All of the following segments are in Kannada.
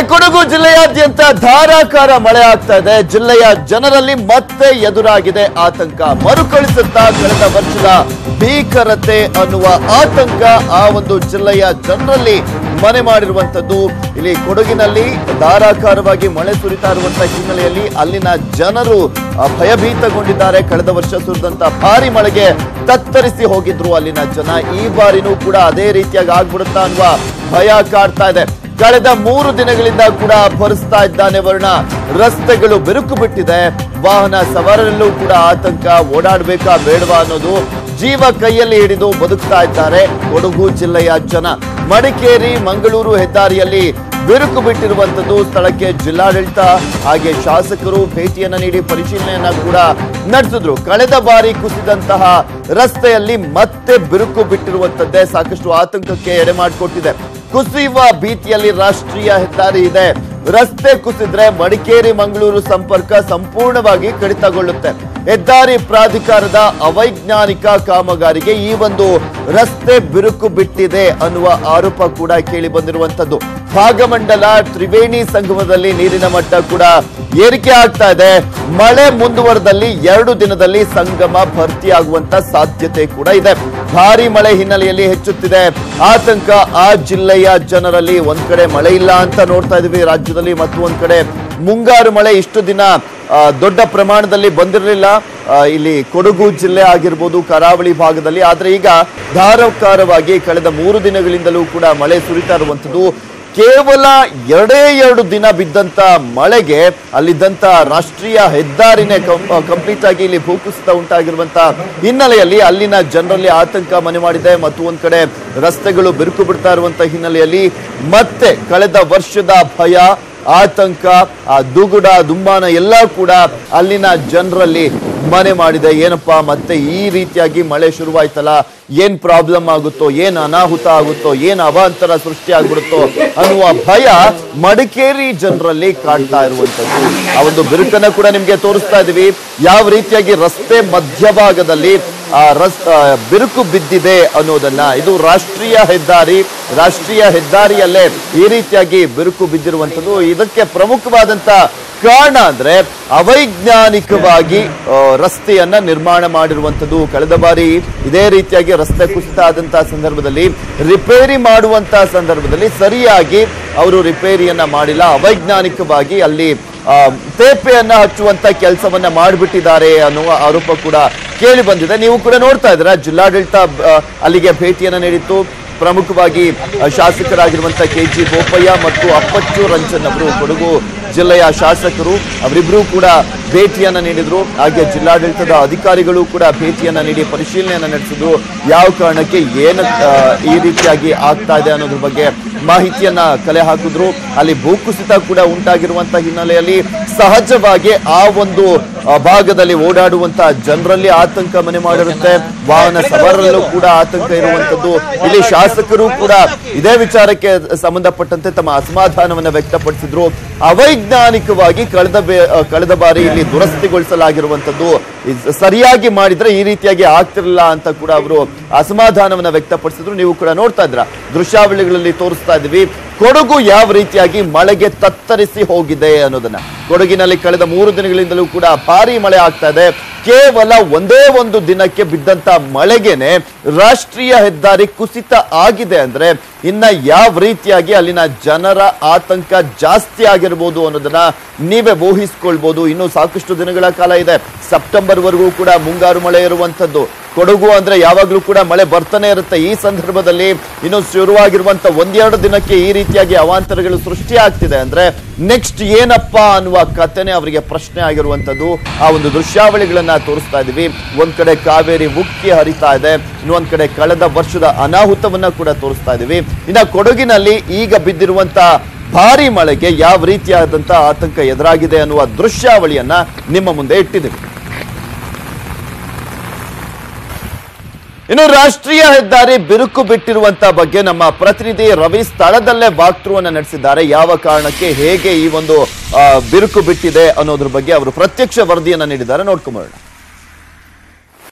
ಕೊಡಗು ಜಿಲ್ಲೆಯಾದ್ಯಂತ ಧಾರಾಕಾರ ಮಳೆ ಆಗ್ತಾ ಇದೆ ಜಿಲ್ಲೆಯ ಜನರಲ್ಲಿ ಮತ್ತೆ ಎದುರಾಗಿದೆ ಆತಂಕ ಮರುಕಳಿಸುತ್ತಾ ಕಳೆದ ವರ್ಷದ ಭೀಕರತೆ ಅನ್ನುವ ಆತಂಕ ಆ ಒಂದು ಜಿಲ್ಲೆಯ ಜನರಲ್ಲಿ ಮನೆ ಮಾಡಿರುವಂತದ್ದು ಇಲ್ಲಿ ಕೊಡಗಿನಲ್ಲಿ ಧಾರಾಕಾರವಾಗಿ ಮಳೆ ಸುರಿತಾ ಇರುವಂತಹ ಹಿನ್ನೆಲೆಯಲ್ಲಿ ಅಲ್ಲಿನ ಜನರು ಆ, ಭಯಭೀತಗೊಂಡಿದ್ದಾರೆ ಕಳೆದ ವರ್ಷ ಸುರಿದಂತ ಭಾರಿ ಮಳೆಗೆ ತತ್ತರಿಸಿ ಹೋಗಿದ್ರು ಅಲ್ಲಿನ ಜನ ಈ ಬಾರಿನೂ ಕೂಡ ಅದೇ ರೀತಿಯಾಗಿ ಆಗ್ಬಿಡುತ್ತಾ ಅನ್ನುವ ಭಯ ಕಾಡ್ತಾ ಇದೆ ಕಳೆದ ಮೂರು ದಿನಗಳಿಂದ ಕೂಡ ಭರಿಸ್ತಾ ಇದ್ದಾನೆ ವರ್ಣ ರಸ್ತೆಗಳು ಬಿರುಕು ಬಿಟ್ಟಿದೆ ವಾಹನ ಸವಾರರಲ್ಲೂ ಕೂಡ ಆತಂಕ ಓಡಾಡ್ಬೇಕಾ ಬೇಡವಾ ಅನ್ನೋದು ಜೀವ ಕೈಯಲ್ಲಿ ಹಿಡಿದು ಬದುಕ್ತಾ ಇದ್ದಾರೆ ಕೊಡಗು ಜಿಲ್ಲೆಯ ಜನ ಮಡಿಕೇರಿ ಮಂಗಳೂರು ಹೆದ್ದಾರಿಯಲ್ಲಿ ಬಿರುಕು ಬಿಟ್ಟಿರುವಂತದ್ದು ಸ್ಥಳಕ್ಕೆ ಜಿಲ್ಲಾಡಳಿತ ಹಾಗೆ ಶಾಸಕರು ಭೇಟಿಯನ್ನ ನೀಡಿ ಪರಿಶೀಲನೆಯನ್ನ ಕೂಡ ನಡೆಸಿದ್ರು ಕಳೆದ ಬಾರಿ ಕುಸಿದಂತಹ ರಸ್ತೆಯಲ್ಲಿ ಮತ್ತೆ ಬಿರುಕು ಬಿಟ್ಟಿರುವಂತದ್ದೇ ಸಾಕಷ್ಟು ಆತಂಕಕ್ಕೆ ಎಡೆ ಮಾಡಿಕೊಟ್ಟಿದೆ ಕುಸಿಯುವ ಭೀತಿಯಲ್ಲಿ ರಾಷ್ಟ್ರೀಯ ಹೆದ್ದಾರಿ ಇದೆ ರಸ್ತೆ ಕುಸಿದ್ರೆ ಮಡಿಕೇರಿ ಮಂಗಳೂರು ಸಂಪರ್ಕ ಸಂಪೂರ್ಣವಾಗಿ ಕಡಿತಗೊಳ್ಳುತ್ತೆ ಹೆದ್ದಾರಿ ಪ್ರಾಧಿಕಾರದ ಅವೈಜ್ಞಾನಿಕ ಕಾಮಗಾರಿಗೆ ಈ ಒಂದು ರಸ್ತೆ ಬಿರುಕು ಬಿಟ್ಟಿದೆ ಅನ್ನುವ ಆರೋಪ ಕೂಡ ಕೇಳಿ ಬಂದಿರುವಂತದ್ದು ಭಾಗಮಂಡಲ ತ್ರಿವೇಣಿ ಸಂಗಮದಲ್ಲಿ ನೀರಿನ ಮಟ್ಟ ಕೂಡ ಏರಿಕೆ ಆಗ್ತಾ ಇದೆ ಮಳೆ ಮುಂದುವರೆದಲ್ಲಿ ಎರಡು ದಿನದಲ್ಲಿ ಸಂಗಮ ಭರ್ತಿಯಾಗುವಂತ ಸಾಧ್ಯತೆ ಕೂಡ ಇದೆ ಭಾರಿ ಮಳೆ ಹಿನ್ನೆಲೆಯಲ್ಲಿ ಹೆಚ್ಚುತ್ತಿದೆ ಆತಂಕ ಆ ಜಿಲ್ಲೆಯ ಜನರಲ್ಲಿ ಒಂದ್ ಕಡೆ ಮಳೆ ಇಲ್ಲ ಅಂತ ನೋಡ್ತಾ ಇದೀವಿ ರಾಜ್ಯದಲ್ಲಿ ಮತ್ತು ಒಂದ್ ಕಡೆ ಮುಂಗಾರು ಮಳೆ ಇಷ್ಟು ದಿನ ಆ, ದೊಡ್ಡ ಪ್ರಮಾಣದಲ್ಲಿ ಬಂದಿರಲಿಲ್ಲ ಆ, ಇಲ್ಲಿ ಕೊಡಗು ಜಿಲ್ಲೆ ಆಗಿರ್ಬೋದು ಕರಾವಳಿ ಭಾಗದಲ್ಲಿ ಆದ್ರೆ ಈಗ ಧಾರಾಕಾರವಾಗಿ ಕಳೆದ ಮೂರು ದಿನಗಳಿಂದಲೂ ಕೂಡ ಮಳೆ ಸುರಿತಾ ಇರುವಂತದ್ದು ಕೇವಲ ಎರಡೇ ಎರಡು ದಿನ ಬಿದ್ದಂತ ಮಳೆಗೆ ಅಲ್ಲಿದ್ದಂತ ರಾಷ್ಟ್ರೀಯ ಹೆದ್ದಾರಿನೇ ಕಂಪ್ಲೀಟ್ ಆಗಿ ಇಲ್ಲಿ ಭೂಕುಸಿತ ಉಂಟಾಗಿರುವಂತ ಹಿನ್ನೆಲೆಯಲ್ಲಿ ಅಲ್ಲಿನ ಜನರಲ್ಲಿ ಆತಂಕ ಮನೆ ಮಾಡಿದೆ ಮತ್ತು ಒಂದ್ ಕಡೆ ರಸ್ತೆಗಳು ಬಿರುಕು ಬಿಡ್ತಾ ಇರುವಂತ ಹಿನ್ನೆಲೆಯಲ್ಲಿ ಮತ್ತೆ ಕಳೆದ ವರ್ಷದ ಭಯ ಆತಂಕ ಆ ದುಗುಡ ದುಮ್ಮಾನ ಎಲ್ಲ ಕೂಡ ಅಲ್ಲಿನ ಜನರಲ್ಲಿ ಮನೆ ಮಾಡಿದೆ ಏನಪ್ಪಾ ಮತ್ತೆ ಈ ರೀತಿಯಾಗಿ ಮಳೆ ಶುರುವಾಯ್ತಲ್ಲ ಏನ್ ಪ್ರಾಬ್ಲಮ್ ಆಗುತ್ತೋ ಏನ್ ಅನಾಹುತ ಆಗುತ್ತೋ ಏನ್ ಅವಾಂತರ ಸೃಷ್ಟಿ ಆಗ್ಬಿಡುತ್ತೋ ಅನ್ನುವ ಭಯ ಮಡಿಕೇರಿ ಜನರಲ್ಲಿ ಕಾಡ್ತಾ ಇರುವಂತದ್ದು ಆ ಒಂದು ಬಿರುಕನ್ನ ಕೂಡ ನಿಮ್ಗೆ ತೋರಿಸ್ತಾ ಇದೀವಿ ಯಾವ ರೀತಿಯಾಗಿ ರಸ್ತೆ ಮಧ್ಯಭಾಗದಲ್ಲಿ ಆ ರಸ್ ಆ, ಬಿರುಕು ಬಿದ್ದಿದೆ ಅನ್ನೋದನ್ನ ಇದು ರಾಷ್ಟ್ರೀಯ ಹೆದ್ದಾರಿ ರಾಷ್ಟ್ರೀಯ ಹೆದ್ದಾರಿಯಲ್ಲೇ ಈ ರೀತಿಯಾಗಿ ಬಿರುಕು ಬಿದ್ದಿರುವಂತದ್ದು ಇದಕ್ಕೆ ಪ್ರಮುಖವಾದಂತ ಕಾರಣ ಅಂದ್ರೆ ಅವೈಜ್ಞಾನಿಕವಾಗಿ ಆ, ರಸ್ತೆಯನ್ನ ನಿರ್ಮಾಣ ಮಾಡಿರುವಂತದ್ದು ಕಳೆದ ಬಾರಿ ಇದೇ ರೀತಿಯಾಗಿ ರಸ್ತೆ ಕುಸಿತ ಆದಂತಹ ಸಂದರ್ಭದಲ್ಲಿ ರಿಪೇರಿ ಮಾಡುವಂತಹ ಸಂದರ್ಭದಲ್ಲಿ ಸರಿಯಾಗಿ ಅವರು ರಿಪೇರಿಯನ್ನ ಮಾಡಿಲ್ಲ ಅವೈಜ್ಞಾನಿಕವಾಗಿ ಅಲ್ಲಿ ಆ, ತೇಪೆಯನ್ನ ಹಚ್ಚುವಂತ ಕೆಲಸವನ್ನ ಮಾಡಿಬಿಟ್ಟಿದ್ದಾರೆ ಅನ್ನುವ ಆರೋಪ ಕೂಡ ಕೇಳಿ ಬಂದಿದೆ ನೀವು ಕೂಡ ನೋಡ್ತಾ ಇದ್ದೀರಾ ಜಿಲ್ಲಾಡಳಿತ ಆ, ಅಲ್ಲಿಗೆ ಭೇಟಿಯನ್ನ ನೀಡಿತ್ತು ಪ್ರಮುಖವಾಗಿ ಆ, ಶಾಸಕರಾಗಿರುವಂತಹ ಕೆ ಜಿ ಬೋಪಯ್ಯ ಮತ್ತು ಅಪ್ಪಚ್ಚು ರಂಜನ್ ಅವರು ಕೊಡಗು ಜಿಲ್ಲೆಯ ಶಾಸಕರು ಅವರಿಬ್ಬರೂ ಕೂಡ ಭೇಟಿಯನ್ನ ನೀಡಿದ್ರು ಹಾಗೆ ಜಿಲ್ಲಾಡಳಿತದ ಅಧಿಕಾರಿಗಳು ಕೂಡ ಭೇಟಿಯನ್ನ ನೀಡಿ ಪರಿಶೀಲನೆಯನ್ನ ನಡೆಸಿದ್ರು ಯಾವ ಕಾರಣಕ್ಕೆ ಏನು ಆ, ಈ ರೀತಿಯಾಗಿ ಆಗ್ತಾ ಇದೆ ಅನ್ನೋದ್ರ ಬಗ್ಗೆ ಮಾಹಿತಿಯನ್ನ ಕಲೆ ಹಾಕಿದ್ರು ಅಲ್ಲಿ ಭೂಕುಸಿತ ಕೂಡ ಉಂಟಾಗಿರುವಂತ ಹಿನ್ನೆಲೆಯಲ್ಲಿ ಸಹಜವಾಗಿ ಆ ಒಂದು ಆ, ಭಾಗದಲ್ಲಿ ಓಡಾಡುವಂತಹ ಜನರಲ್ಲಿ ಆತಂಕ ಮನೆ ಮಾಡಿರುತ್ತೆ ವಾಹನ ಸವಾರರಲ್ಲೂ ಕೂಡ ಆತಂಕ ಇರುವಂತದ್ದು ಇಲ್ಲಿ ಶಾಸಕರು ಕೂಡ ಇದೇ ವಿಚಾರಕ್ಕೆ ಸಂಬಂಧಪಟ್ಟಂತೆ ತಮ್ಮ ಅಸಮಾಧಾನವನ್ನ ವ್ಯಕ್ತಪಡಿಸಿದ್ರು ಅವೈಜ್ಞಾನಿಕವಾಗಿ ಕಳೆದ ಬೇ- ಆ, ಕಳೆದ ಬಾರಿ ಇಲ್ಲಿ ದುರಸ್ತಿಗೊಳಿಸಲಾಗಿರುವಂತದ್ದು ಇದ್ ಸರಿಯಾಗಿ ಮಾಡಿದ್ರೆ ಈ ರೀತಿಯಾಗಿ ಆಗ್ತಿರಲಿಲ್ಲ ಅಂತ ಕೂಡ ಅವರು ಅಸಮಾಧಾನವನ್ನ ವ್ಯಕ್ತಪಡಿಸಿದ್ರು ನೀವು ಕೂಡ ನೋಡ್ತಾ ಇದ್ರ ದೃಶ್ಯಾವಳಿಗಳಲ್ಲಿ ತೋರಿಸ್ತಾ ಇದೀವಿ ಕೊಡಗು ಯಾವ ರೀತಿಯಾಗಿ ಮಳೆಗೆ ತತ್ತರಿಸಿ ಹೋಗಿದೆ ಅನ್ನೋದನ್ನ ಕೊಡಗಿನಲ್ಲಿ ಕಳೆದ ಮೂರು ದಿನಗಳಿಂದಲೂ ಕೂಡ ಭಾರಿ ಮಳೆ ಆಗ್ತಾ ಇದೆ ಕೇವಲ ಒಂದೇ ಒಂದು ದಿನಕ್ಕೆ ಬಿದ್ದಂತ ಮಳೆಗೆನೆ ರಾಷ್ಟ್ರೀಯ ಹೆದ್ದಾರಿ ಕುಸಿತ ಆಗಿದೆ ಅಂದ್ರೆ ಇನ್ನ ಯಾವ ರೀತಿಯಾಗಿ ಅಲ್ಲಿನ ಜನರ ಆತಂಕ ಜಾಸ್ತಿ ಆಗಿರ್ಬೋದು ಅನ್ನೋದನ್ನ ನೀವೇ ಊಹಿಸ್ಕೊಳ್ಬಹುದು ಇನ್ನು ಸಾಕಷ್ಟು ದಿನಗಳ ಕಾಲ ಇದೆ ಸೆಪ್ಟೆಂಬರ್ ವರೆಗೂ ಕೂಡ ಮುಂಗಾರು ಮಳೆ ಇರುವಂತದ್ದು ಕೊಡಗು ಅಂದ್ರೆ ಯಾವಾಗ್ಲೂ ಕೂಡ ಮಳೆ ಬರ್ತಾನೆ ಇರುತ್ತೆ ಈ ಸಂದರ್ಭದಲ್ಲಿ ಇನ್ನು ಶುರುವಾಗಿರುವಂತ ಒಂದೆರಡು ದಿನಕ್ಕೆ ಈ ರೀತಿಯಾಗಿ ಅವಾಂತರಗಳು ಸೃಷ್ಟಿ ಆಗ್ತಿದೆ ಅಂದ್ರೆ ನೆಕ್ಸ್ಟ್ ಏನಪ್ಪಾ ಅನ್ನುವ ಕಥೆನೆ ಅವರಿಗೆ ಪ್ರಶ್ನೆ ಆಗಿರುವಂತದ್ದು ಆ ಒಂದು ದೃಶ್ಯಾವಳಿಗಳನ್ನ ತೋರಿಸ್ತಾ ಇದೀವಿ ಒಂದ್ ಕಡೆ ಕಾವೇರಿ ಉಕ್ಕಿ ಹರಿತಾ ಇದೆ ಇನ್ನೊಂದ್ ಕಡೆ ಕಳೆದ ವರ್ಷದ ಅನಾಹುತವನ್ನ ಕೂಡ ತೋರಿಸ್ತಾ ಇದೀವಿ ಇನ್ನ ಕೊಡಗಿನಲ್ಲಿ ಈಗ ಬಿದ್ದಿರುವಂತ ಭಾರಿ ಮಳೆಗೆ ಯಾವ ರೀತಿಯಾದಂತ ಆತಂಕ ಎದುರಾಗಿದೆ ಅನ್ನುವ ದೃಶ್ಯಾವಳಿಯನ್ನ ನಿಮ್ಮ ಮುಂದೆ ಇಟ್ಟಿದ್ದೀವಿ ಇನ್ನು ರಾಷ್ಟ್ರೀಯ ಹೆದ್ದಾರಿ ಬಿರುಕು ಬಿಟ್ಟಿರುವಂತ ಬಗ್ಗೆ ನಮ್ಮ ಪ್ರತಿನಿಧಿ ರವಿ ಸ್ಥಳದಲ್ಲೇ ವಾಕ್ತೃವನ್ನ ನಡೆಸಿದ್ದಾರೆ ಯಾವ ಕಾರಣಕ್ಕೆ ಹೇಗೆ ಈ ಒಂದು ಆ, ಬಿರುಕು ಬಿಟ್ಟಿದೆ ಅನ್ನೋದ್ರ ಬಗ್ಗೆ ಅವರು ಪ್ರತ್ಯಕ್ಷ ವರದಿಯನ್ನ ನೀಡಿದ್ದಾರೆ ನೋಡ್ಕೊಂಬರೋಣ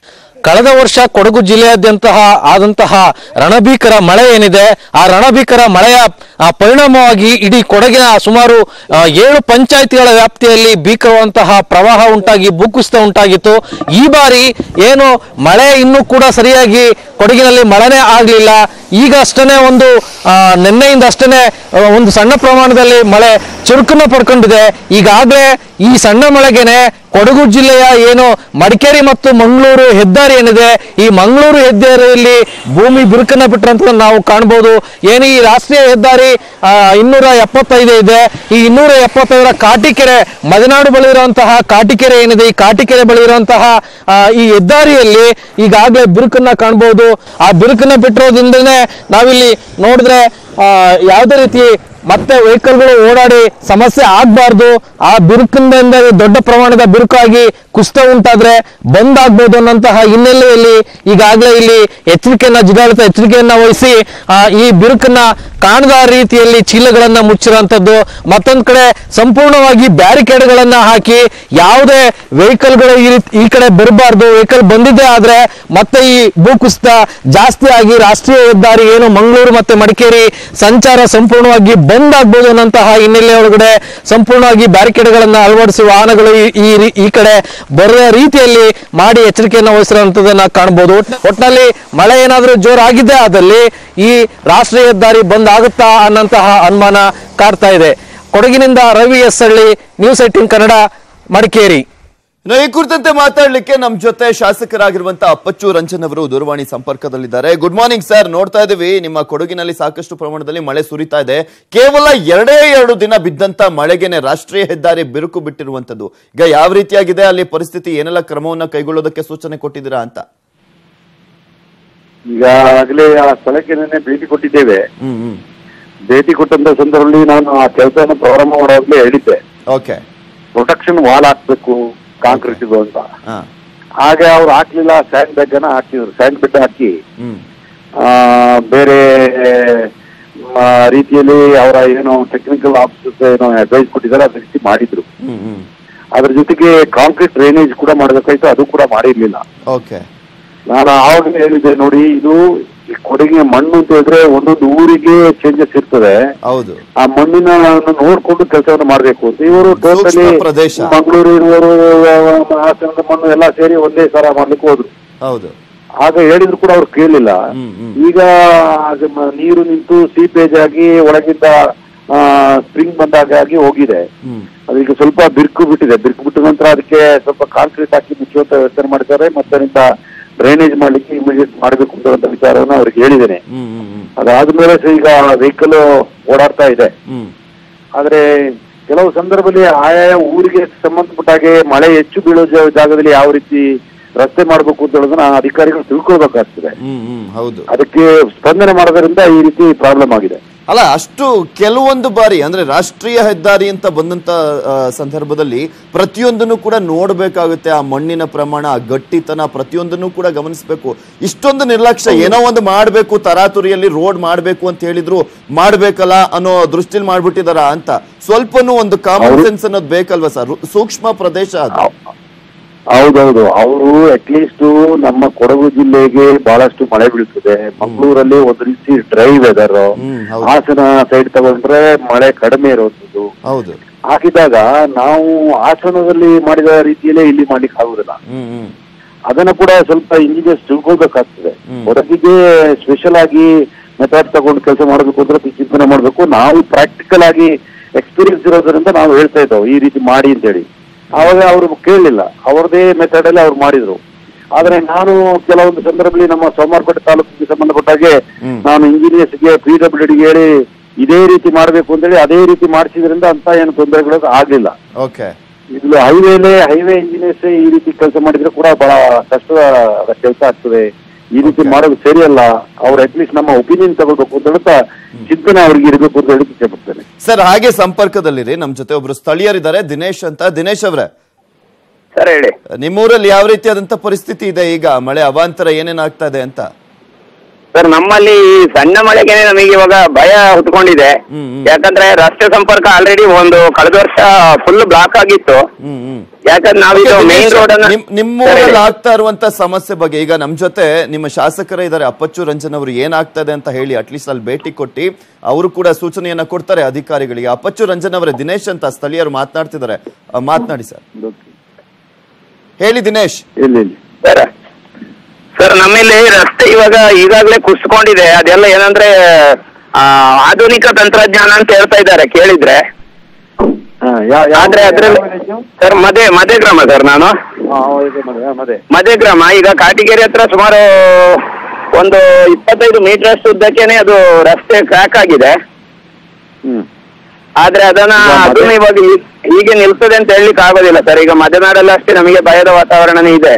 ಕಳೆದ ವರ್ಷ ಕೊಡಗು ಜಿಲ್ಲೆಯಾದ್ಯಂತಹ ಆದಂತಹ ರಣಭೀಕರ ಮಳೆ ಏನಿದೆ ಆ ರಣಭೀಕರ ಮಳೆಯ ಆ, ಪರಿಣಾಮವಾಗಿ ಇಡೀ ಕೊಡಗಿನ ಸುಮಾರು ಆ, ಏಳು ಪಂಚಾಯಿತಿಗಳ ವ್ಯಾಪ್ತಿಯಲ್ಲಿ ಭೀಕರವಂತಹ ಪ್ರವಾಹ ಉಂಟಾಗಿ ಭೂಕುಸಿತ ಉಂಟಾಗಿತ್ತು ಈ ಬಾರಿ ಏನು ಮಳೆ ಇನ್ನೂ ಕೂಡ ಸರಿಯಾಗಿ ಕೊಡಗಿನಲ್ಲಿ ಮಳೆನೇ ಆಗಲಿಲ್ಲ ಈಗ ಅಷ್ಟೇ ಒಂದು ಆ, ನಿನ್ನೆಯಿಂದ ಅಷ್ಟೇ ಒಂದು ಸಣ್ಣ ಪ್ರಮಾಣದಲ್ಲಿ ಮಳೆ ಚುರುಕನ್ನು ಪಡ್ಕೊಂಡಿದೆ ಈಗಾಗಲೇ ಈ ಸಣ್ಣ ಮಳೆಗೆನೆ ಕೊಡಗು ಜಿಲ್ಲೆಯ ಏನು ಮಡಿಕೇರಿ ಮತ್ತು ಮಂಗಳೂರು ಹೆದ್ದಾರಿ ಏನಿದೆ ಈ ಮಂಗಳೂರು ಹೆದ್ದಾರಿಯಲ್ಲಿ ಭೂಮಿ ಬಿರುಕನ್ನ ಬಿಟ್ಟಿರಂತ ನಾವು ಕಾಣ್ಬೋದು ಏನು ಈ ರಾಷ್ಟ್ರೀಯ ಹೆದ್ದಾರಿ ಆ, ಇನ್ನೂರ ಎಪ್ಪತ್ತೈದು ಇದೆ ಈ ಇನ್ನೂರ ಎಪ್ಪತ್ತೈದರ ಕಾಟಿಕೆರೆ ಮಲೆನಾಡು ಬಳಿ ಇರುವಂತಹ ಕಾಟಿಕೆರೆ ಏನಿದೆ ಈ ಕಾಟಿಕೆರೆ ಬಳಿ ಇರುವಂತಹ ಆ, ಈ ಹೆದ್ದಾರಿಯಲ್ಲಿ ಈಗಾಗಲೇ ಬಿರುಕನ್ನ ಕಾಣ್ಬೋದು ಆ ಬಿರುಕನ್ನ ಬಿಟ್ಟಿರೋದ್ರಿಂದನೇ ನಾವಿಲ್ಲಿ ನೋಡಿದ್ರೆ ಆ, ಯಾವುದೇ ರೀತಿ ಮತ್ತೆ ವೆಹಿಕಲ್ಗಳು ಓಡಾಡಿ ಸಮಸ್ಯೆ ಆಗಬಾರ್ದು ಆ ಬಿರುಕಿನಿಂದ ದೊಡ್ಡ ಪ್ರಮಾಣದ ಬಿರುಕಾಗಿ ಕುಸಿತ ಉಂಟಾದ್ರೆ ಬಂದ್ ಆಗ್ಬೋದು ಅನ್ನೋಂತಹ ಹಿನ್ನೆಲೆಯಲ್ಲಿ ಈಗಾಗಲೇ ಇಲ್ಲಿ ಎಚ್ಚರಿಕೆಯನ್ನ ಜಿಲ್ಲಾಡಳಿತ ಎಚ್ಚರಿಕೆಯನ್ನ ವಹಿಸಿ ಆ, ಈ ಬಿರುಕನ್ನ ಕಾಣದ ರೀತಿಯಲ್ಲಿ ಚೀಲಗಳನ್ನ ಮುಚ್ಚಿರುವಂತದ್ದು ಮತ್ತೊಂದ್ ಕಡೆ ಸಂಪೂರ್ಣವಾಗಿ ಬ್ಯಾರಿಕೇಡ್ಗಳನ್ನ ಹಾಕಿ ಯಾವುದೇ ವೆಹಿಕಲ್ಗಳು ಈ ರೀತಿ- ಈ ಕಡೆ ಬರಬಾರ್ದು ವೆಹಿಕಲ್ ಬಂದಿದ್ದೇ ಆದ್ರೆ ಮತ್ತೆ ಈ ಭೂಕುಸಿತ ಜಾಸ್ತಿ ಆಗಿ ರಾಷ್ಟ್ರೀಯ ಹೆದ್ದಾರಿ ಏನು ಮಂಗಳೂರು ಮತ್ತೆ ಮಡಿಕೇರಿ ಸಂಚಾರ ಸಂಪೂರ್ಣವಾಗಿ ಬಂದ್ ಆಗ್ಬೋದು ಅನ್ನೋಂತಹ ಹಿನ್ನೆಲೆ ಒಳಗಡೆ ಸಂಪೂರ್ಣವಾಗಿ ಬ್ಯಾರಿಕೇಡ್ಗಳನ್ನ ಅಳವಡಿಸಿ ವಾಹನಗಳು ಈ- ಈ ರೀ- ಈ ಕಡೆ ಬರುವ ರೀತಿಯಲ್ಲಿ ಮಾಡಿ ಎಚ್ಚರಿಕೆಯನ್ನು ವಹಿಸಿರುವಂತದನ್ನ ಕಾಣಬಹುದು ಒಟ್ಟಿನಲ್ಲಿ ಮಳೆ ಏನಾದರೂ ಜೋರಾಗಿದ್ದೇ ಆದಲ್ಲಿ ಈ ರಾಷ್ಟ್ರೀಯ ಹೆದ್ದಾರಿ ಬಂದ್ ಆಗುತ್ತಾ ಅನ್ನಂತಹ ಅನುಮಾನ ಕಾಡ್ತಾ ಇದೆ ಕೊಡಗಿನಿಂದ Ravi S Halli news eighteen Kannada Madikeri ಇನ್ನು ಈ ಕುರಿತಂತೆ ಮಾತಾಡ್ಲಿಕ್ಕೆ ನಮ್ ಜೊತೆ ಶಾಸಕರಾಗಿರುವಂತ ಅಪ್ಪಚ್ಚು ರಂಜನ್ ಅವರು ದೂರವಾಣಿ ಸಂಪರ್ಕದಲ್ಲಿದ್ದಾರೆ ಗುಡ್ ಮಾರ್ನಿಂಗ್ ಸರ್ ನೋಡ್ತಾ ಇದೀವಿ ನಿಮ್ಮ ಕೊಡಗಿನಲ್ಲಿ ಸಾಕಷ್ಟು ಪ್ರಮಾಣದಲ್ಲಿ ಮಳೆ ಸುರಿತಾ ಇದೆ ಕೇವಲ ಎರಡೇ ಎರಡು ದಿನ ಬಿದ್ದಂತ ಮಳೆಗೆನೆ ರಾಷ್ಟ್ರೀಯ ಹೆದ್ದಾರಿ ಬಿರುಕು ಬಿಟ್ಟಿರುವಂತದ್ದು ಈಗ ಯಾವ ರೀತಿಯಾಗಿದೆ ಅಲ್ಲಿ ಪರಿಸ್ಥಿತಿ ಏನೆಲ್ಲ ಕ್ರಮವನ್ನ ಕೈಗೊಳ್ಳೋದಕ್ಕೆ ಸೂಚನೆ ಕೊಟ್ಟಿದ್ದೀರಾ ಅಂತ ಈಗಾಗಲೇ ಆ ಸ್ಥಳಕ್ಕೆ ನಿನ್ನೆ ಭೇಟಿ ಕೊಟ್ಟಿದ್ದೇವೆ ಹ್ಮ್ ಹ್ಮ್ ಭೇಟಿ ಕೊಟ್ಟಂತ ಸಂದರ್ಭದಲ್ಲಿ ನಾನು ಆ ಕೆಲಸವನ್ನು ಪ್ರಾರಂಭ ಮಾಡೋವಾಗ್ಲೇ ಹೇಳಿದ್ದೆ ಓಕೆ ಪ್ರೊಟೆಕ್ಷನ್ ವಾಲ್ ಹಾಕ್ಬೇಕು ಕಾಂಕ್ರೀಟ್ ಇದು ಅಂತ ಹಾ ಹಾಗೆ ಅವ್ರು ಹಾಕ್ಲಿಲ್ಲ ಸ್ಯಾಂಡ್ ಬ್ಯಾಗ್ ಅನ್ನ ಹಾಕಿದ್ರು ಸ್ಯಾಂಡ್ ಬೆಡ್ ಹಾಕಿ ಹ್ಮ್ ಆ, ಬೇರೆ ಆ, ರೀತಿಯಲ್ಲಿ ಅವರ ಏನೋ ಟೆಕ್ನಿಕಲ್ ಆಫೀಸರ್ಸ್ ಏನೋ ಅಡ್ವೈಸ್ ಕೊಟ್ಟಿದ್ದಾರೆ ಅದ್ರ ರೀತಿ ಮಾಡಿದ್ರು ಹ್ಮ್ ಹ್ಮ್ ಅದ್ರ ಜೊತೆಗೆ ಕಾಂಕ್ರೀಟ್ ಡ್ರೈನೇಜ್ ಕೂಡ ಮಾಡಬೇಕಾಯ್ತು ಅದು ಕೂಡ ಮಾಡಿರ್ಲಿಲ್ಲ ಓಕೆ ನಾನು ಆವಾಗಲೇ ಹೇಳಿದ್ದೆ ನೋಡಿ ಇದು ಈ ಕೊಡಗಿನ ಮಣ್ಣು ಅಂತ ಹೇಳಿದ್ರೆ ಒಂದೊಂದು ಊರಿಗೆ ಚೇಂಜಸ್ ಇರ್ತದೆ ಹೌದು ಆ ಮಣ್ಣಿನ ನೋಡ್ಕೊಂಡು ಕೆಲಸವನ್ನು ಮಾಡ್ಬೇಕು ಅಂತ ಇವರು ಟೋಟಲಿ ಸೂಕ್ಷ್ಮ ಪ್ರದೇಶ. ಮಂಗಳೂರು ಇರುವವರು ಹಾಸನದ ಮಣ್ಣು ಎಲ್ಲ ಸೇರಿ ಒಂದೇ ಸರ ಮಾಡ್ಲಿಕ್ಕೆ ಹೋದ್ರು ಹೌದು ಆಗ ಹೇಳಿದ್ರು ಕೂಡ ಅವ್ರು ಕೇಳಲಿಲ್ಲ ಹ್ಮ್ ಹ್ಮ್ ಈಗ ಅದು ಮ- ನೀರು ನಿಂತು ಸೀಪೇಜ್ ಆಗಿ ಒಳಗಿಂದ ಸ್ಪ್ರಿಂಗ್ ಬಂದಾಗಿ ಹೋಗಿದೆ ಹ್ಮ್ ಅದಕ್ಕೆ ಸ್ವಲ್ಪ ಬಿರುಕು ಬಿಟ್ಟಿದೆ ಬಿರುಕು ಬಿಟ್ಟ ನಂತರ ಅದಕ್ಕೆ ಸ್ವಲ್ಪ ಕಾಂಕ್ರೀಟ್ ಹಾಕಿ ಮುಚ್ಚುವಂತ ವ್ಯವಸ್ಥೆ ಮಾಡಿದ್ದಾರೆ ಮತ್ತೆ ಅದರಿಂದ ಡ್ರೈನೇಜ್ ಮಾಡ್ಲಿಕ್ಕೆ ಇಮಿಡಿಯೇಟ್ ಮಾಡಬೇಕು ಅಂತ ವಿಚಾರವನ್ನು ಅವ್ರಿಗೆ ಹೇಳಿದ್ದೇನೆ ಹ್ಮ್ ಹ್ಮ್ ಹ್ಮ್ ಅದಾದ್ಮೇಲೆ ಸಹ ಈಗ ವೆಹಿಕಲ್ ಓಡಾಡ್ತಾ ಇದೆ ಹ್ಮ್ ಆದ್ರೆ ಕೆಲವು ಸಂದರ್ಭದಲ್ಲಿ ಆಯಾಯ ಊರಿಗೆ ಸಂಬಂಧಪಟ್ಟ ಹಾಗೆ ಮಳೆ ಹೆಚ್ಚು ಬೀಳೋ ಜಾ- ಜಾಗದಲ್ಲಿ ಯಾವ ರೀತಿ ರಸ್ತೆ ಮಾಡಬೇಕು ಅಂತ ಹೇಳೋದನ್ನ ಅಧಿಕಾರಿಗಳು ತಿಳ್ಕೊಳ್ಬೇಕಾಗ್ತದೆ ಹ್ಮ್ ಹ್ಮ್ ಹೌದು ಅದಕ್ಕೆ ಸ್ಪಂದನೆ ಮಾಡೋದ್ರಿಂದ ಈ ರೀತಿ ಪ್ರಾಬ್ಲಮ್ ಆಗಿದೆ ಅಲ್ಲ ಅಷ್ಟು ಕೆಲವೊಂದು ಬಾರಿ ಅಂದ್ರೆ ರಾಷ್ಟ್ರೀಯ ಹೆದ್ದಾರಿ ಅಂತ ಬಂದಂತ ಆ, ಸಂದರ್ಭದಲ್ಲಿ ಪ್ರತಿಯೊಂದನ್ನು ಕೂಡ ನೋಡ್ಬೇಕಾಗುತ್ತೆ ಆ ಮಣ್ಣಿನ ಪ್ರಮಾಣ ಆ ಗಟ್ಟಿತನ ಪ್ರತಿಯೊಂದನ್ನು ಕೂಡ ಗಮನಿಸಬೇಕು ಇಷ್ಟೊಂದು ನಿರ್ಲಕ್ಷ್ಯ ಏನೋ ಒಂದು ಮಾಡ್ಬೇಕು ತರಾತುರಿಯಲ್ಲಿ ರೋಡ್ ಮಾಡ್ಬೇಕು ಅಂತ ಹೇಳಿದ್ರು ಮಾಡ್ಬೇಕಲ್ಲ ಅನ್ನೋ ದೃಷ್ಟಿಲಿ ಮಾಡ್ಬಿಟ್ಟಿದಾರ ಅಂತ ಸ್ವಲ್ಪನೂ ಒಂದು ಕಾಮನ್ ಹೌದು. ಸೆನ್ಸ್ ಅನ್ನೋದು ಬೇಕಲ್ವಾ ಸರ್ ಸೂಕ್ಷ್ಮ ಪ್ರದೇಶ ಅದು ಹೌದೌದು ಅವರು ಅಟ್ಲೀಸ್ಟ್ ನಮ್ಮ ಕೊಡಗು ಜಿಲ್ಲೆಗೆ ಬಹಳಷ್ಟು ಮಳೆ ಬೀಳ್ತದೆ ಮಂಗಳೂರಲ್ಲಿ ಒಂದು ರೀತಿ ಡ್ರೈ ವೆದರ್ ಹ್ಮ್ ಹೌದು ಹಾಸನ ಸೈಡ್ ತಗೊಂಡ್ರೆ ಮಳೆ ಕಡಿಮೆ ಇರುವಂತದ್ದು ಹೌದು ಹಾಗಿದ್ದಾಗ ನಾವು ಹಾಸನದಲ್ಲಿ ಮಾಡಿದ ರೀತಿಯಲ್ಲೇ ಇಲ್ಲಿ ಮಾಡ್ಲಿಕ್ಕೆ ಆಗುದಿಲ್ಲ ಹ್ಮ್ ಹ್ಮ್ ಅದನ್ನ ಕೂಡ ಸ್ವಲ್ಪ ಇಂಜಿನಿಯರ್ಸ್ ತಿಳ್ಕೊಳ್ಬೇಕಾಗ್ತದೆ ಹ್ಮ್. ಹೊರಗಿಗೆ ಸ್ಪೆಷಲ್ ಆಗಿ ಮೆಥಡ್ ತಗೊಂಡು ಕೆಲಸ ಮಾಡಬೇಕು ಅಂದ್ರೆ ಚಿಂತನೆ ಮಾಡಬೇಕು ನಾವು ಪ್ರಾಕ್ಟಿಕಲ್ ಆಗಿ ಎಕ್ಸ್ಪೀರಿಯನ್ಸ್ ಇರೋದ್ರಿಂದ ನಾವು ಹೇಳ್ತಾ ಇದ್ದೇವೆ ಈ ರೀತಿ ಮಾಡಿ ಅಂತ ಹೇಳಿ ಅವಾಗ ಅವರು ಕೇಳಲಿಲ್ಲ ಅವ್ರದೇ ಮೆಥಡ್ ಅಲ್ಲಿ ಅವ್ರು ಮಾಡಿದ್ರು ಆದ್ರೆ ನಾನು ಕೆಲವೊಂದು ಸಂದರ್ಭದಲ್ಲಿ ನಮ್ಮ ಸೋಮವಾರಪೇಟೆ ತಾಲೂಕಿಗೆ ಸಂಬಂಧಪಟ್ಟ ಹಾಗೆ ಹ್ಮ್. ನಾನು ಇಂಜಿನಿಯರ್ಸ್ಗೆ ಪಿ ಡಬ್ಲ್ಯೂ ಡಿಗೆ ಹೇಳಿ ಇದೇ ರೀತಿ ಮಾಡಬೇಕು ಅಂತೇಳಿ ಅದೇ ರೀತಿ ಮಾಡಿಸಿದ್ರಿಂದ ಅಂತ ಏನು ತೊಂದರೆಗಳು ಆಗ್ಲಿಲ್ಲ ಓಕೆ ಇದು ಹೈವೇಲೆ ಹೈವೇ ಇಂಜಿನಿಯರ್ಸ್ ಈ ರೀತಿ ಕೆಲಸ ಮಾಡಿದ್ರೆ ಕೂಡ ಬಹಳ ಕಷ್ಟದ ಕೆಲಸ ಆಗ್ತದೆ ಈ ರೀತಿ Okay. ಮಾಡೋದು ಸರಿಯಲ್ಲ ಅವ್ರು ಅಟ್ಲೀಸ್ಟ್ ನಮ್ಮ ಒಪಿನಿಯನ್ ತಗೊಳ್ಬೇಕು ಅಂತ ಹೇಳ್ತಾ ಚಿಂತನೆ ಅವ್ರಿಗೆ ಇರಬೇಕು ಅಂತ ಹೇಳಿ ಇಚ್ಛೆ ಪಡ್ತೇನೆ ಸರ್ ಹಾಗೆ ಸಂಪರ್ಕದಲ್ಲಿರಿ ನಮ್ ಜೊತೆ ಒಬ್ರು ಸ್ಥಳೀಯರಿದ್ದಾರೆ ದಿನೇಶ್ ಅಂತ ದಿನೇಶ್ ಅವರೇ ಸರ್ ಹೇಳಿ ನಿಮ್ಮೂರಲ್ಲಿ ಯಾವ ರೀತಿಯಾದಂತ ಪರಿಸ್ಥಿತಿ ಇದೆ ಈಗ ಮಳೆ ಅವಾಂತರ ಏನೇನಾಗ್ತಾ ಇದೆ ಅಂತ ಸರ್ ನಮ್ಮಲ್ಲಿ ಈ ಸಣ್ಣ ಮಳೆಗೆನೆ ನಮಗೆ ಇವಾಗ ಭಯ ಹುಟ್ಕೊಂಡಿದೆ ಹ್ಮ್, ಹ್ಮ್. ಯಾಕಂದ್ರೆ ರಸ್ತೆ ಸಂಪರ್ಕ ಆಲ್ರೆಡಿ ಒಂದು ಕಳೆದ ವರ್ಷ ಫುಲ್ ಬ್ಲಾಕ್ ಆಗಿತ್ತು ಹ್ಮ್ ಹ್ಮ್ ಯಾಕಂದ್ರೆ ನಾವೀಗ Okay, ಮೇನ್ ದಿನೇಶ್, ರೋಡ್ ಅನ್ನ ನಿಮ್- ನಿಮ್ಮೂರಲ್ಲಿ ಆಗ್ತಾ ಇರುವಂತ ಸಮಸ್ಯೆ ಬಗ್ಗೆ ಈಗ ನಮ್ ಜೊತೆ ನಿಮ್ಮ ಶಾಸಕರೇ ಇದ್ದಾರೆ ಅಪ್ಪಚ್ಚು ರಂಜನ್ ಅವರು ಏನಾಗ್ತದೆ ಅಂತ ಹೇಳಿ ಅಟ್ಲೀಸ್ಟ್ ಅಲ್ಲಿ ಭೇಟಿ ಕೊಟ್ಟು ಅವರು ಕೂಡ ಸೂಚನೆಯನ್ನ ಕೊಡ್ತಾರೆ ಅಧಿಕಾರಿಗಳಿಗೆ ಅಪ್ಪಚ್ಚು ರಂಜನ್ ಅವರೇ ದಿನೇಶ್ ಅಂತ ಸ್ಥಳೀಯರು ಮಾತನಾಡ್ತಿದ್ದಾರೆ ಆ, ಮಾತನಾಡಿ ಸರ್ ಹೇಳಿ ದಿನೇಶ್ ಇಲ್ಲಿ ಇಲ್ಲಿ ಸರ್ ಸರ್ ನಮ್ಮಲ್ಲಿ ರಸ್ತೆ ಇವಾಗ ಈಗಾಗಲೇ ಕುಸಿಕೊಂಡಿದೆ ಅದೆಲ್ಲ ಏನಂದ್ರೆ ಆ, ಆಧುನಿಕ ತಂತ್ರಜ್ಞಾನ ಅಂತ ಹೇಳ್ತಾ ಇದ್ದಾರೆ ಕೇಳಿದ್ರೆ ಹಾ, ಯಾ- ಯಾವ- ಆದ್ರೆ ಅದ್ರಲ್ಲಿ ಯಾವ ವಿಲೇಜು? ಸರ್ ಮದೆ ಮದೆ ಗ್ರಾಮ ಸರ್ ನಾನು ಹಾ, ಇದು ಮದೆ, ಹಾ, ಮದೆ ಮದೆ ಗ್ರಾಮ ಈಗ ಕಾಟಿಗೆರೆ ಹತ್ರ ಸುಮಾರು ಒಂದು ಇಪ್ಪತ್ತೈದು ಮೀಟರ್ ಅಷ್ಟು ಉದ್ದಕ್ಕೇನೆ ಅದು ರಸ್ತೆ ಕ್ರ್ಯಾಕ್ ಆಗಿದೆ ಹ್ಮ್ ಆದ್ರೆ ಅದನ್ನ ಈಗ ಮದೆ- ಅದನ್ನ ಇವಾಗ ಈ- ಹೀಗೆ ನಿಲ್ತದೆ ಅಂತ ಹೇಳಲಿಕ್ಕೆ ಆಗೋದಿಲ್ಲ ಸರ್ ಈಗ ಮಲೆನಾಡಲ್ಲಿ ಅಷ್ಟೇ ನಮಗೆ ಭಯದ ವಾತಾವರಣನೇ ಇದೆ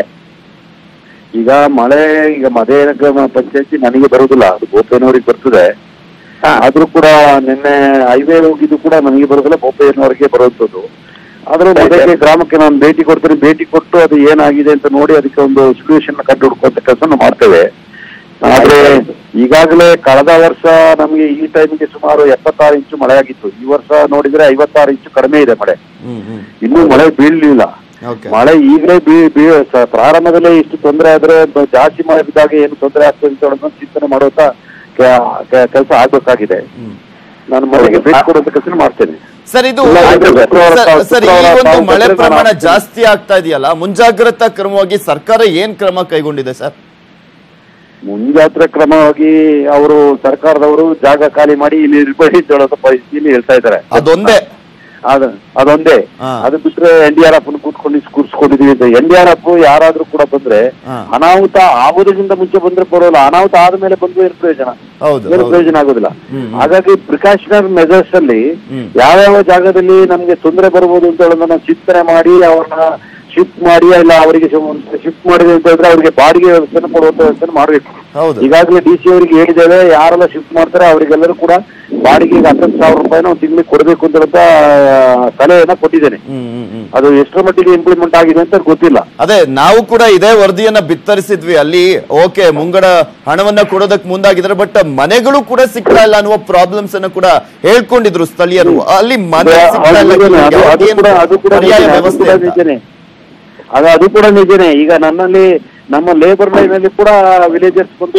ಈಗ ಮಳೆ ಈಗ ಮದೆ ಗ್ರಾಮ ಪಂಚಾಯತಿ ನನಗೆ ಬರುದಿಲ್ಲ ಅದು ಗೋಪೇನವರಿಗೆ ಬರ್ತದೆ ಹಾ. ಆದ್ರೂ ಕೂಡ ನಿನ್ನೆ ಹೈವೇ ಹೋಗಿದ್ದು ಕೂಡ ನನಗೆ ಬರೋದಿಲ್ಲ ಗೋಪಯ್ಯನವರಿಗೆ ಬರುವಂತದ್ದು ಆದ್ರೂ ಮೊದಲಿಗೆ ಗ್ರಾಮಕ್ಕೆ ನಾನು ಭೇಟಿ ಕೊಡ್ತೀನಿ ಭೇಟಿ ಕೊಟ್ಟು ಅದು ಏನಾಗಿದೆ ಅಂತ ನೋಡಿ ಅದಕ್ಕೆ ಒಂದು ಸೊಲ್ಯೂಷನ್ ಕಂಡು ಹುಡುಕುವಂತ ಕೆಲಸ ಮಾಡ್ತೇವೆ ಆದ್ರೆ ಈಗಾಗಲೇ ಕಳೆದ ವರ್ಷ ನಮಗೆ ಈ ಟೈಮಿಗೆ ಸುಮಾರು ಎಪ್ಪತ್ತಾರು ಇಂಚು ಮಳೆ ಆಗಿತ್ತು ಈ ವರ್ಷ ನೋಡಿದ್ರೆ ಐವತ್ತಾರು ಇಂಚು ಕಡಿಮೆ ಇದೆ ಮಳೆ ಹ್ಮ್ ಹ್ಮ್ ಇನ್ನೂ ಮಳೆ ಬೀಳಲಿಲ್ಲ ಓಕೆ ಮಳೆ ಈಗಲೇ ಬೀ ಬೀ ಸ- ಪ್ರಾರಂಭದಲ್ಲೇ ಇಷ್ಟು ತೊಂದರೆ ಆದ್ರೆ ಬ- ಜಾಸ್ತಿ ಮಳೆ ಬಿದ್ದಾಗ ಏನು ತೊಂದರೆ ಆಗ್ತದೆ ಅಂತ ಹೇಳೋದನ್ನ ಚಿಂತನೆ ಮಾಡುವಂತ ಕೆಲಸ ಆಗ್ಬೇಕಾಗಿದೆ ಹ್ಮ್ ನಾನು ಮಳೆಗೆ ಭೇಟಿ ಕೊಡುವಂತ ಕೆಲಸ ಮಾಡ್ತೇನೆ ಸರ್ ಇದು ಇಲ್ಲ, ಆಯ್ತು ಸರ್. ಸರ್, ಸರ್ ಈ ಶುಕ್ರವಾರ ಒಂದು ತಾವು ಮಳೆ ಬಂದ್ರೆ ಪ್ರಮಾಣ ನಾನು- ಜಾಸ್ತಿ ಆಗ್ತಾ ಇದೆಯಲ್ಲ ಮುಂಜಾಗ್ರತಾ ಕ್ರಮವಾಗಿ ಸರ್ಕಾರ ಏನ್ ಕ್ರಮ ಕೈಗೊಂಡಿದೆ ಸರ್ ಮುಂಜಾತ್ರೆ ಕ್ರಮವಾಗಿ ಅವರು ಸರ್ಕಾರದವರು ಜಾಗ ಖಾಲಿ ಮಾಡಿ ಇಲ್ಲಿ ಇರ್ಬೇಡಿ ಅಂತ ಹೇಳೋ ಪರಿಸ್ಥಿತಿಯಲ್ಲಿ ಹೇಳ್ತಾ ಇದ್ದಾರೆ ಅದೊಂದೇ ಅದ ಅದೊಂದೇ ಹಾ. ಅದು ಬಿಟ್ರೆ ಎನ್ ಡಿ ಆರ್ ಎಫ್ ಕೂತ್ಕೊಂಡು ಕೂರ್ಸ್ಕೊಂಡಿದೀವಿ ಅಂತ ಎನ್ ಡಿ ಆರ್ ಎಫ್ ಯಾರಾದ್ರೂ ಕೂಡ ಬಂದ್ರೆ ಹಾ. ಅನಾಹುತ ಆಗೋದಕ್ಕಿಂತ ಮುಂಚೆ ಬಂದ್ರೆ ಪರವಾಗಿಲ್ಲ ಅನಾಹುತ ಆದ್ಮೇಲೆ ಬಂದು ಏನು ಪ್ರಯೋಜನ ಹೌದು ಏನು ಹೌದು. ಪ್ರಯೋಜನ ಆಗೋದಿಲ್ಲ ಹ್ಮ್, ಹ್ಮ್. ಹಾಗಾಗಿ ಪ್ರಿಕಾಷನರಿ ಮೆಜರ್ಸ್ ಅಲ್ಲಿ ಹ್ಮ್. ಯಾವ್ಯಾವ ಜಾಗದಲ್ಲಿ ನಮ್ಗೆ ತೊಂದರೆ ಬರ್ಬೋದು ಅಂತ ಹೇಳೋದನ್ನ ನಾವು ಚಿಂತನೆ ಮಾಡಿ ಅವ್ರನ್ನ ಶಿಫ್ಟ್ ಮಾಡಿ ಇಲ್ಲ ಅವರಿಗೆ ಶಿಫ್ಟ್ ಮಾಡಿದೆ ಅಂತ ಹೇಳಿದ್ರೆ ಅವರಿಗೆ ಬಾಡಿಗೆ ವ್ಯವಸ್ಥೆನ ಕೊಡುವಂತ ವ್ಯವಸ್ಥೆ ಮಾಡಬೇಕು ಹೌದು ಈಗಾಗಲೇ ಡಿ ಸಿ ಅವರಿಗೆ ಹೇಳಿದ್ದೇವೆ ಯಾರೆಲ್ಲ ಶಿಫ್ಟ್ ಮಾಡ್ತಾರೆ ಅವರಿಗೆಲ್ಲರೂ ಕೂಡ ಬಾಡಿಗೆಗೆ ಹತ್ತತ್ತು ಸಾವಿರ ರೂಪಾಯಿನ ಒಂದು ತಿಂಗಳಿಗೆ ಕೊಡಬೇಕು ಅಂತ ಹೇಳುವಂತ, ಆ, ಸಲಹೆಯನ್ನ ಕೊಟ್ಟಿದ್ದೇನೆ ಹ್ಮ್ ಹ್ಮ್ ಹ್ಮ್ ಅದು ಎಷ್ಟರ ಮಟ್ಟಿಗೆ ಇಂಪ್ಲಿಮೆಂಟ್ ಆಗಿದೆ ಅಂತ ಗೊತ್ತಿಲ್ಲ ಅದೇ ನಾವು ಕೂಡ ಇದೇ ವರದಿಯನ್ನ ಬಿತ್ತರಿಸಿದ್ವಿ ಅಲ್ಲಿ ಓಕೆ ಮುಂಗಡ ಹಣವನ್ನ ಕೊಡೋದಕ್ಕೆ ಮುಂದಾಗಿದ್ದಾರೆ ಬಟ್ ಮನೆಗಳು ಕೂಡ ಸಿಗ್ತಾ ಇಲ್ಲ ಅನ್ನುವ ಪ್ರಾಬ್ಲಮ್ಸ್ ಅನ್ನ ಕೂಡ ಹೇಳ್ಕೊಂಡಿದ್ರು ಸ್ಥಳೀಯರು ಅಲ್ಲಿ ಮನೆ ಅದು- ಸಿಗ್ತಾ ಇಲ್ಲ ಅದು- ಅದು- ಅದು ಯಾವ್ದೇನು ಕೂಡ ಅದು ಕೂಡ ಪರ್ಯಾಯ ನಿಜನೇ, ಅದು ವ್ಯವಸ್ಥೆ ಕೂಡ ಅಂತ. ನಿಜನೇ ಅದು ಅದು ಕೂಡ ನಿಜನೇ ಈಗ ನನ್ನಲ್ಲಿ ನಮ್ಮ ಲೇಬರ್ ಲೈನ್ ಅಲ್ಲಿ ಕೂಡ ವಿಲೇಜರ್ಸ್ ಬಂದು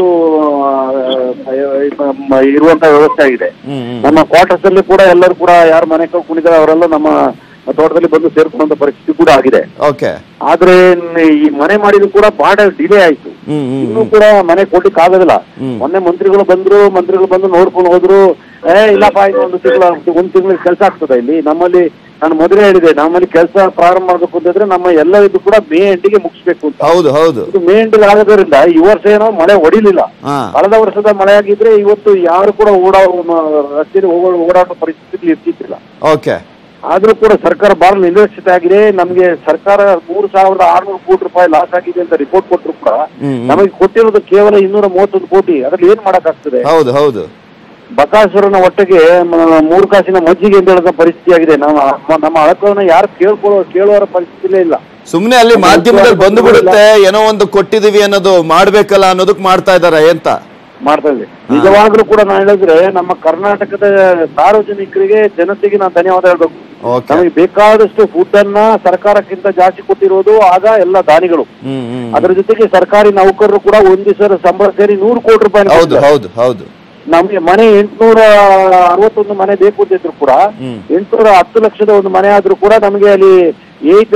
ಆ, ಇರುವಂತ ವ್ಯವಸ್ಥೆ ಆಗಿದೆ ಹ್ಮ್ ಹ್ಮ್ ನಮ್ಮ ಕ್ವಾರ್ಟರ್ಸ್ ಅಲ್ಲಿ ಕೂಡ ಎಲ್ಲರೂ ಕೂಡ ಯಾರು ಮನೆ ಕಳ್ಕೊಂಡಿದ್ದಾರೆ ಅವರೆಲ್ಲ ನಮ್ಮ ತೋಟದಲ್ಲಿ ಬಂದು ಸೇರ್ಕೊಳ್ಳುವಂತ ಪರಿಸ್ಥಿತಿ ಕೂಡ ಆಗಿದೆ ಓಕೆ ಆದ್ರೆ ನ್- ಈ ಮನೆ ಮಾಡಿದ್ರು ಕೂಡ ಬಹಳ ಡಿಲೇ ಆಯ್ತು ಹ್ಮ್ ಹ್ಮ್ ಇನ್ನೂ ಕೂಡ ಮನೆ ಕೊಡ್ಲಿಕ್ಕೆ ಆಗೋದಿಲ್ಲ ಹ್ಮ್. ಮೊನ್ನೆ ಮಂತ್ರಿಗಳು ಬಂದ್ರು ಮಂತ್ರಿಗಳು ಬಂದು ನೋಡ್ಕೊಂಡು ಹೋದ್ರು ಏ ಇಲ್ಲಪ್ಪ ಇದು ಒಂದು ತಿಂಗಳ ಒಂದ್ ತಿಂಗಳಿಗೆ ಕೆಲಸ ಆಗ್ತದೆ ಇಲ್ಲಿ ನಮ್ಮಲ್ಲಿ ನಾನು ಮೊದಲೇ ಹೇಳಿದೆ ನಮ್ಮಲ್ಲಿ ಕೆಲಸ ಪ್ರಾರಂಭ ಮಾಡ್ಬೇಕು ಅಂತಂದ್ರೆ ನಮ್ಮ ಎಲ್ಲ ಇದು ಕೂಡ ಮೇ ಎಂಡಿಗೆ ಮುಗಿಸ್ಬೇಕು ಅಂತ ಹೌದು ಹೌದು ಇದು ಮೇ ಎಂಡಿಗೆ ಆಗೋದ್ರಿಂದ ಈ ವರ್ಷ ಏನೋ ಮಳೆ ಹೊಡಿಲಿಲ್ಲ ಹಾ ಕಳೆದ ವರ್ಷದ ಮಳೆ ಆಗಿದ್ರೆ ಇವತ್ತು ಯಾರು ಕೂಡ ಓಡಾ ರಸ್ತೆಯಲ್ಲಿ ಹೋಗೋ ಓಡಾಡೋ ಪರಿಸ್ಥಿತಿ ಇರ್ತಿದ್ದಿಲ್ಲ ಓಕೆ ಆದ್ರೂ ಕೂಡ ಸರ್ಕಾರ ಬಹಳ ನಿರ್ಲಕ್ಷಿತ ಆಗಿದೆ ನಮಗೆ ಸರ್ಕಾರ ಮೂರು ಸಾವಿರದ ಆರ್ನೂರು ಕೋಟಿ ರೂಪಾಯಿ ಲಾಸ್ ಆಗಿದೆ ಅಂತ ರಿಪೋರ್ಟ್ ಕೊಟ್ಟರು ಕೂಡ ಹ್ಮ್, ಹ್ಮ್. ನಮಗೆ ಕೊಟ್ಟಿರೋದು ಕೇವಲ ಇನ್ನೂರ ಮೂವತ್ತೊಂದು ಕೋಟಿ ಅದ್ರಲ್ಲಿ ಏನ್ ಮಾಡಕ್ಕಾಗ್ತದೆ ಹೌದು ಹೌದು ಬಕಾಸುರನ ಹೊಟ್ಟೆಗೆ ಮ- ಮೂರು ಕಾಸಿನ ಮಜ್ಜಿಗೆ ಅಂತ ಹೇಳೋ ಪರಿಸ್ಥಿತಿ ಆಗಿದೆ ನಮ್ಮ ನಮ್ಮ ಅಳಕವನ್ನ ಯಾರು ಕೇಳ್ಕೊಳ್ಳೋ ಕೇಳುವರ ಪರಿಸ್ಥಿತಿಲೇ ಇಲ್ಲ ಸುಮ್ನೆ ಅಲ್ಲಿ ಮಾಧ್ಯಮದಲ್ಲಿ ಬಂದು ಬಿಡುತ್ತೆ ಏನೋ ಒಂದು ಕೊಟ್ಟಿದೀವಿ ಅನ್ನೋದು ಮಾಡ್ಬೇಕಲ್ಲ ಅನ್ನೋದಕ್ ಮಾಡ್ತಾ ಇದಾರೆ ಅಂತ ಮಾಡ್ತಾ ಇದೆ ನಿಜವಾಗ್ಲೂ ಕೂಡ ನಾನು ಹೇಳಿದ್ರೆ ನಮ್ಮ ಕರ್ನಾಟಕದ ಸಾರ್ವಜನಿಕರಿಗೆ ಜನತೆಗೆ ನಾನು ಧನ್ಯವಾದ ಹೇಳ್ಬೇಕು ಓಕೆ ನಮಗೆ ಬೇಕಾದಷ್ಟು ಫುಡ್ ಅನ್ನ ಸರ್ಕಾರಕ್ಕಿಂತ ಜಾಸ್ತಿ ಕೊಟ್ಟಿರೋದು ಆಗ ಎಲ್ಲ ದಾನಿಗಳು ಹ್ಮ್ ಹ್ಮ್ ಅದರ ಜೊತೆಗೆ ಸರ್ಕಾರಿ ನೌಕರರು ಕೂಡ ಒಂದು ದಿವಸ ಸಂಬಳ ಸೇರಿ ನೂರು ಕೋಟಿ ರೂಪಾಯಿ ಹೌದು ಹೌದು ಹೌದು ನಮ್ಗೆ ಮನೆ ಎಂಟ್ನೂರ ಅರವತ್ತೊಂದು ಮನೆ ಬೇಕು ಅಂತಿದ್ರು ಕೂಡ ಹ್ಮ್. ಎಂಟ್ನೂರ ಹತ್ತು ಲಕ್ಷದ ಒಂದು ಮನೆ ಆದ್ರೂ ಕೂಡ ನಮಗೆ ಅಲ್ಲಿ ಏಟ್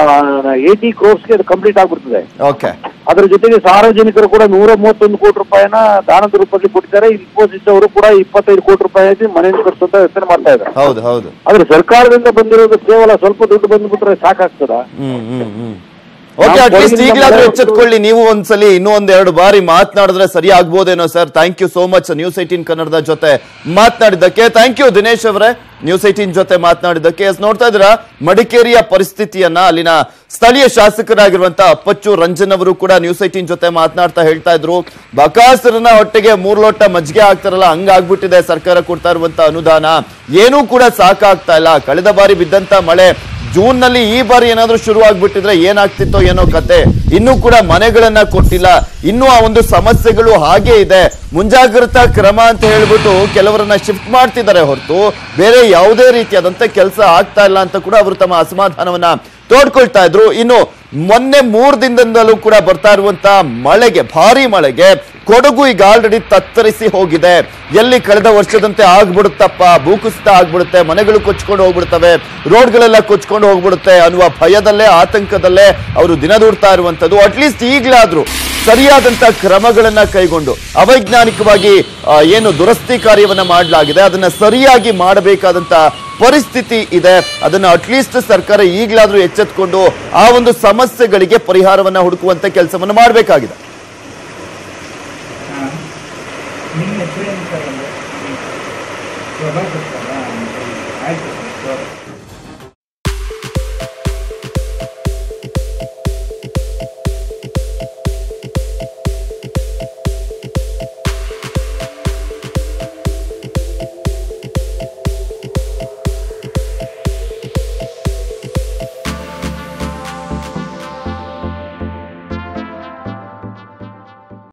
ಏಯ್ಟಿ ಕ್ರೋರ್ಸ್ಗೆ ಅದು ಕಂಪ್ಲೀಟ್ ಆಗ್ಬಿಡ್ತದೆ ಓಕೆ ಅದರ ಜೊತೆಗೆ ಸಾರ್ವಜನಿಕರು ಕೂಡ ನೂರ ಮೂವತ್ತೊಂದು ಕೋಟಿ ರೂಪಾಯಿನ ದಾನದ ರೂಪದಲ್ಲಿ ಕೊಟ್ಟಿದ್ದಾರೆ ಇನ್ಫೋಸಿಸ್ ಅವರು ಕೂಡ ಇಪ್ಪತ್ತೈದು ಕೋಟಿ ರೂಪಾಯಿ ಮನೆ ಕಟ್ಸುವಂತ ಯೋಚನೆ ಮಾಡ್ತಾ ಇದ್ದಾರೆ ಹೌದು ಹೌದು ಆದ್ರೆ ಸರ್ಕಾರದಿಂದ ಬಂದಿರೋದು ಕೇವಲ ಸ್ವಲ್ಪ ದುಡ್ಡು ಬಂದ್ಬಿಟ್ರೆ ಸಾಕಾಗ್ತದ ಹ್ಮ್ ಹ್ಮ್ ಹ್ಮ್ ಓಕೆ ನಾವು ಅಟ್ಲೀಸ್ಟ್ ಕೊಡಗಿನ ಈಗಲಾದ್ರೂ ಮಳೆ ಎಚ್ಚೆತ್ಕೊಳ್ಳಿ ನೀವು ಒಂದ್ಸಲಿ ಇನ್ನೂ ಒಂದ್ ಎರಡು ಬಾರಿ ಮಾತನಾಡಿದ್ರೆ ಸರಿ ಆಗ್ಬೋದೇನೋ sir thank you so much news eighteen ಕನ್ನಡದ ಜೊತೆ ಮಾತನಾಡಿದ್ದಕ್ಕೆ ಥ್ಯಾಂಕ್ ಯು ದಿನೇಶ್ ಅವರೇ ನ್ಯೂಸ್ ಏಟೀನ್ ಜೊತೆ ಮಾತನಾಡಿದ್ದಕ್ಕೆ ಎಸ್ ನೋಡ್ತಾ ಇದ್ರ ಮಡಿಕೇರಿಯ ಪರಿಸ್ಥಿತಿಯನ್ನ ಅಲ್ಲಿನ ಸ್ಥಳೀಯ ಶಾಸಕರಾಗಿರುವಂತ ಅಪ್ಪಚ್ಚು ರಂಜನ್ ಅವರು ಕೂಡ ನ್ಯೂಸ್ ಏಟೀನ್ ಜೊತೆ ಮಾತನಾಡ್ತಾ ಹೇಳ್ತಾ ಇದ್ರು ಬಕಾಸುರನ ಹೊಟ್ಟೆಗೆ ಮೂರ್ ಲೋಟ ಮಜ್ಜಿಗೆ ಹಾಕ್ತಾರಲ್ಲ ಹಂಗಾಗ್ಬಿಟ್ಟಿದೆ ಸರ್ಕಾರ ಕೊಡ್ತಾ ಇರುವಂತ ಅನುದಾನ ಏನೂ ಕೂಡ ಸಾಕಾಗ್ತಾ ಇಲ್ಲ ಕಳೆದ ಬಾರಿ ಬಿದ್ದಂತ ಮಳೆ ಜೂನ್ ನಲ್ಲಿ ಈ ಬಾರಿ ಏನಾದ್ರೂ ಶುರು ಆಗ್ಬಿಟ್ಟಿದ್ರೆ ಏನಾಗ್ತಿತ್ತೋ ಏನೋ ಕತೆ ಇನ್ನೂ ಕೂಡ ಮನೆಗಳನ್ನ ಕೊಟ್ಟಿಲ್ಲ ಇನ್ನೂ ಆ ಒಂದು ಸಮಸ್ಯೆಗಳು ಹಾಗೆ ಇದೆ ಮುಂಜಾಗ್ರತಾ ಕ್ರಮ ಅಂತ ಹೇಳ್ಬಿಟ್ಟು ಕೆಲವರನ್ನ ಶಿಫ್ಟ್ ಮಾಡ್ತಿದ್ದಾರೆ ಹೊರತು ಬೇರೆ ಯಾವುದೇ ರೀತಿಯಾದಂತ ಕೆಲಸ ಆಗ್ತಾ ಇಲ್ಲ ಅಂತ ಕೂಡ ಅವರು ತಮ್ಮ ಅಸಮಾಧಾನವನ್ನ ತೋಡ್ಕೊಳ್ತಾ ಇದ್ರು ಇನ್ನು ಮೊನ್ನೆ ಮೂರ್ ದಿನದಿಂದಲೂ ಕೂಡ ಬರ್ತಾ ಇರುವಂತ ಮಳೆಗೆ ಭಾರಿ ಮಳೆಗೆ ಕೊಡಗು ಈಗ ಆಲ್ರೆಡಿ ತತ್ತರಿಸಿ ಹೋಗಿದೆ ಎಲ್ಲಿ ಕಳೆದ ವರ್ಷದಂತೆ ಆಗ್ಬಿಡುತ್ತಪ್ಪ ಭೂಕುಸಿತ ಆಗ್ಬಿಡುತ್ತೆ ಮನೆಗಳು ಕೊಚ್ಕೊಂಡು ಹೋಗ್ಬಿಡ್ತವೆ ರೋಡ್ಗಳೆಲ್ಲ ಕೊಚ್ಕೊಂಡು ಹೋಗ್ಬಿಡುತ್ತೆ ಅನ್ನುವ ಭಯದಲ್ಲೇ ಆತಂಕದಲ್ಲೇ ಅವರು ದಿನ ದೂಡ್ತಾ ಇರುವಂತದ್ದು ಅಟ್ಲೀಸ್ಟ್ ಈಗಲಾದ್ರೂ ಸರಿಯಾದಂತ ಕ್ರಮಗಳನ್ನ ಕೈಗೊಂಡು ಅವೈಜ್ಞಾನಿಕವಾಗಿ ಆ, ಏನು ದುರಸ್ತಿ ಕಾರ್ಯವನ್ನ ಮಾಡಲಾಗಿದೆ ಅದನ್ನ ಸರಿಯಾಗಿ ಮಾಡಬೇಕಾದಂತ ಪರಿಸ್ಥಿತಿ ಇದೆ ಅದನ್ನ ಅಟ್ಲೀಸ್ಟ್ ಸರ್ಕಾರ ಈಗಲಾದ್ರೂ ಎಚ್ಚೆತ್ಕೊಂಡು ಆ ಒಂದು ಸಮಸ್ಯೆಗಳಿಗೆ ಪರಿಹಾರವನ್ನ ಹುಡುಕುವಂತ ಕೆಲಸವನ್ನ ಮಾಡಬೇಕಾಗಿದೆ ನಿಮ್ಮ ಹೆಸರೇನು ಸರ್ ಒಂದು ಪ್ರಭಾಕರ್ ಸರ್ ಆಯ್ತು ಸರ್